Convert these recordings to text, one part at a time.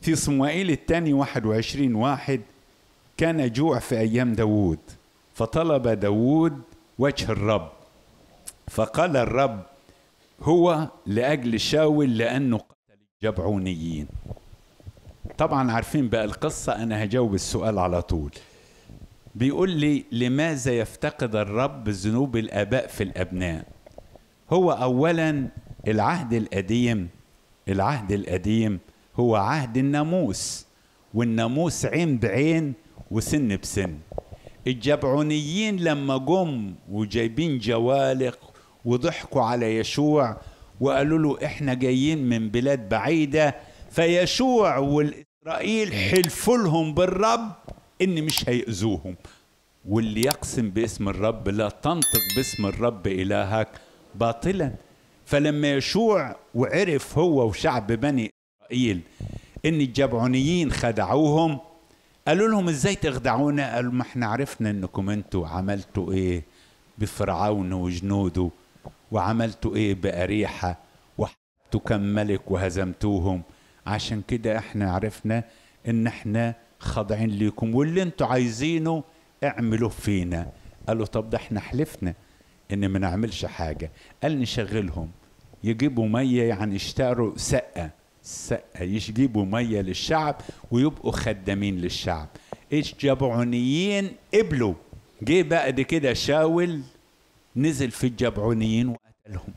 في صموئيل الثاني 21 واحد كان جوع في أيام داوود فطلب داوود وجه الرب فقال الرب هو لأجل شاول لأنه قتل الجبعونيين طبعا عارفين بقى القصة أنا هجاوب السؤال على طول بيقول لي لماذا يفتقد الرب ذنوب الآباء في الأبناء هو أولا العهد القديم العهد القديم هو عهد الناموس والناموس عين بعين وسن بسن الجبعونيين لما جم وجايبين جوالق وضحكوا على يشوع وقالوا له احنا جايين من بلاد بعيدة فيشوع والإسرائيل حلفوا لهم بالرب ان مش هيأذوهم واللي يقسم باسم الرب لا تنطق باسم الرب إلهك باطلا فلما يشوع وعرف هو وشعب بني إسرائيل ان الجبعونيين خدعوهم قالوا لهم ازاي تخدعونا قالوا ما احنا عرفنا انكم انتوا عملتوا ايه بفرعون وجنوده وعملتوا ايه بأريحة وحبتوا كم ملك وهزمتوهم عشان كده احنا عرفنا ان احنا خاضعين ليكم واللي انتوا عايزينه اعملوه فينا قالوا طب ده احنا حلفنا ان ما نعملش حاجة قال نشغلهم يجيبوا مية يعني يشتروا سقة سقة يجيبوا مية للشعب ويبقوا خدامين للشعب الجبعونيين قبلوا جه بعد كده شاول نزل في الجبعونيين وقتلهم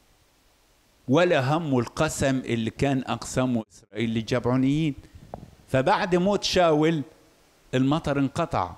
ولا همه القسم اللي كان أقسمه إسرائيل للجبعونيين فبعد موت شاول المطر انقطع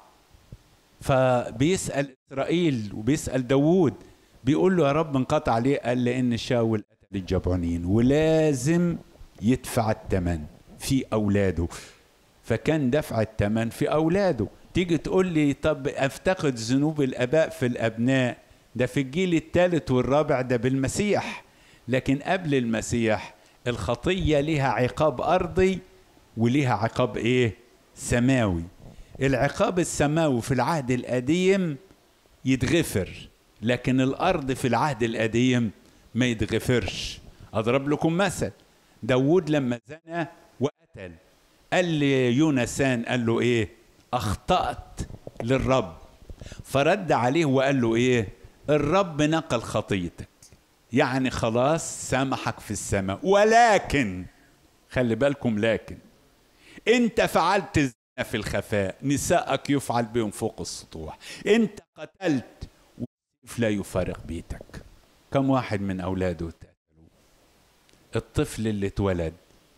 فبيسأل إسرائيل وبيسأل داوود بيقول له يا رب انقطع ليه قال لأن شاول قتل الجبعونيين ولازم يدفع الثمن في أولاده فكان دفع الثمن في أولاده تيجي تقول لي طب أفتقد ذنوب الآباء في الأبناء ده في الجيل الثالث والرابع ده بالمسيح لكن قبل المسيح الخطية لها عقاب أرضي وليها عقاب إيه سماوي العقاب السماوي في العهد القديم يتغفر لكن الأرض في العهد القديم ما يتغفرش أضرب لكم مثل داود لما زنى وقتل قال لي يونسان قال له ايه اخطأت للرب فرد عليه وقال له ايه الرب نقل خطيتك يعني خلاص سامحك في السماء ولكن خلي بالكم لكن انت فعلت الزنا في الخفاء نساءك يفعل بهم فوق السطوح انت قتلت والسيف لا يفارق بيتك كم واحد من اولاده اتقتلوا الطفل اللي اتولد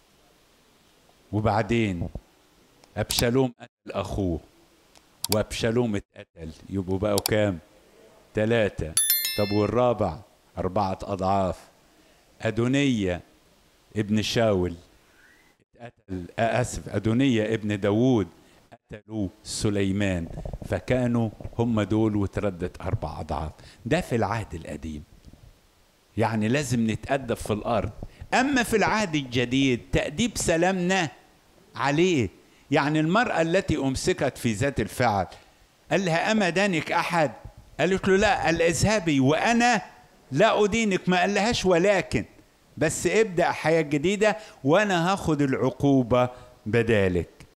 وبعدين ابشالوم قتل اخوه وابشالوم اتقتل يبقوا بقوا كام ثلاثة طب والرابع أربعة أضعاف أدونية ابن شاول اتقتل آسف أدونية ابن داوود قتلوا سليمان فكانوا هم دول وتردد أربع أضعاف ده في العهد القديم يعني لازم نتأدب في الأرض أما في العهد الجديد تأديب سلامنا عليه يعني المرأة التي أمسكت في ذات الفعل قال لها أما دانك أحد قالت له لا قال اذهبي وأنا لا أدينك ما قالهاش ولكن بس ابدأ حياة جديدة وأنا هاخد العقوبة بدالك